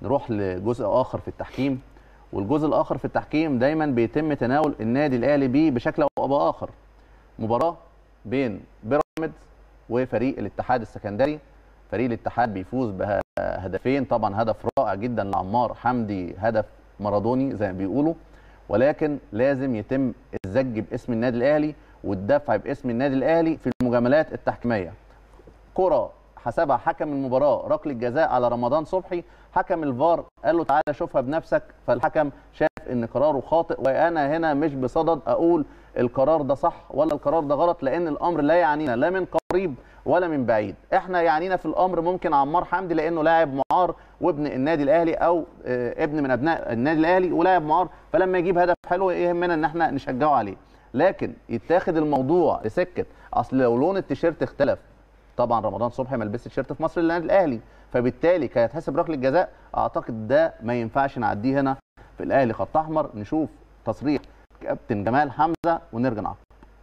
نروح لجزء اخر في التحكيم والجزء الاخر في التحكيم دايما بيتم تناول النادي الاهلي بيه بشكل او باخر مباراه بين بيراميدز وفريق الاتحاد السكندري فريق الاتحاد بيفوز بهدفين طبعا هدف رائع جدا لعمار حمدي هدف مارادوني زي ما بيقولوا ولكن لازم يتم الزج باسم النادي الاهلي والدفع باسم النادي الاهلي في المجاملات التحكيميه كره حسبها حكم المباراه ركله جزاء على رمضان صبحي حكم الفار قال له تعالى شوفها بنفسك فالحكم شاف ان قراره خاطئ وانا هنا مش بصدد اقول القرار ده صح ولا القرار ده غلط لان الامر لا يعنينا لا من قريب ولا من بعيد احنا يعنينا في الامر ممكن عمار حمدي لانه لاعب معار وابن النادي الاهلي او آه، ابن من ابناء النادي الاهلي ولاعب معار فلما يجيب هدف حلو يهمنا ان احنا نشجعه عليه لكن يتاخد الموضوع لسكه اصل لو لون التيشيرت اختلف طبعا رمضان صبحي ما لبسش تيشيرت في مصر للنادي الاهلي فبالتالي كانت هتحسب ركله جزاء اعتقد ده ما ينفعش نعديه هنا في الاهلي خط احمر نشوف تصريح كابتن جمال حمزه ونرجع نعقب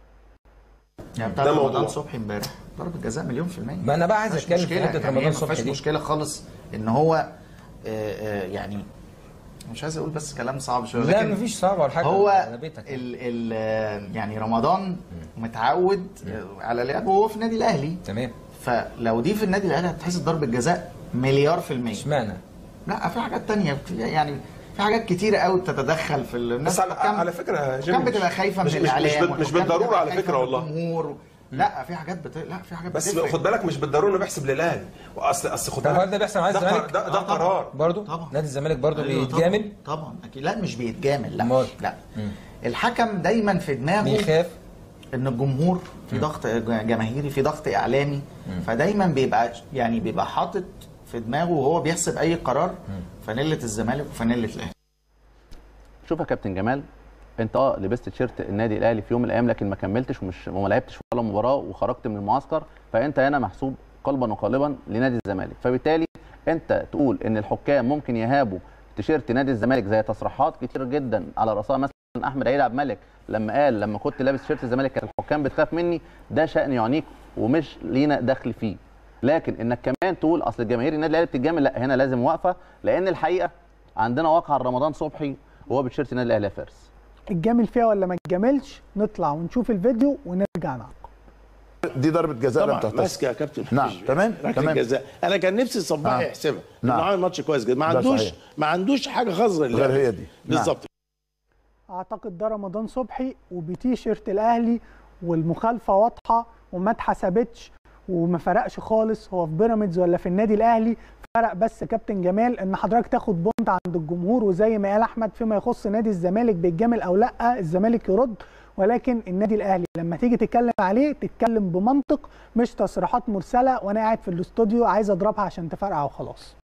يعني بتاعت ده رمضان موضوع. صبحي امبارح ضربة جزاء مليون في المية ما أنا بقى عايز مفيهاش أتكلم في مشكلة. حتة يعني رمضان هي ما صبحي فيهاش دي. مشكلة خالص ان هو آه، آه، يعني مش عايز اقول بس كلام صعب شوية لا لكن مفيش صعب ولا حاجه هو على بيتك ال ال يعني رمضان متعود على لعبه وهو في النادي الاهلي تمام فلو دي في النادي الاهلي هتحسب ضربة جزاء مليار في المية اشمعنى لا في حاجات تانية في- يعني في حاجات كتيرة قوي بتتدخل في الناس بس على, كم- على فكره يا جيمي كان بتبقى خايفه من مش, مش, مش, الاعلام بال- مش والحكام بالضروره بتبقى على خايفة فكره من والله الجمهور لا في حاجات بت... لا في حاجات بس بتفرق. خد بالك مش بالضروره انه بيحسب للاهلي واصل اصل خد طب بالك هل ده بيحصل مع ده, الزمالك؟ قر- ده, ده آه طبعاً. قرار برضه طبعا. نادي الزمالك برضه أيوة بيتجامل طبعا, طبعا اكيد لا مش بيتجامل لا أمال؟ لا الحكم دايما في دماغه بيخاف ان الجمهور في ضغط جماهيري في ضغط اعلامي فدايما بيبقى يعني بيبقى حاطط في دماغه وهو بيحسب اي قرار فانيله الزمالك وفانيله الاهلي شوف يا كابتن جمال انت اه لبست تيشيرت النادي الاهلي في يوم من الايام لكن ما كملتش ومش وما لعبتش ولا مباراه وخرجت من المعسكر فانت هنا محسوب قلبا وقالبا لنادي الزمالك فبالتالي انت تقول ان الحكام ممكن يهابوا تيشيرت نادي الزمالك زي تصريحات كتير جدا على راسها مثلا احمد عيد عبد الملك لما قال لما كنت لابس تيشيرت الزمالك كانت الحكام بتخاف مني ده شان يعنيك ومش لينا دخل فيه لكن انك كمان تقول اصل الجماهير النادي الاهلي بتتجامل لا هنا لازم واقفه لان الحقيقه عندنا واقع رمضان صبحي وهو بتيشيرت النادي الاهلي يا فارس اتجامل فيها ولا ما اتجاملش نطلع ونشوف الفيديو ونرجع نعقب دي ضربه جزاء لم طبعا تحتسب ماسكه يا كابتن نعم، مفيش تمام، ركله تمام. جزاء انا كان نفسي صباح آه. يحسبها نعم. نعم عامل ماتش كويس جدا ما ده عندوش صحيح. ما عندوش حاجه خاصه غير للعبة. هي دي. نعم. بالظبط اعتقد ده رمضان صبحي وبتيشيرت الاهلي والمخالفه واضحه وما اتحسبتش وما فرقش خالص هو في بيراميدز ولا في النادي الاهلي فرق بس كابتن جمال ان حضرتك تاخد بونت عند الجمهور وزي ما قال احمد فيما يخص نادي الزمالك بيتجامل او لا الزمالك يرد ولكن النادي الاهلي لما تيجي تتكلم عليه تتكلم بمنطق مش تصريحات مرسله وانا قاعد في الاستوديو عايز اضربها عشان تفرقع وخلاص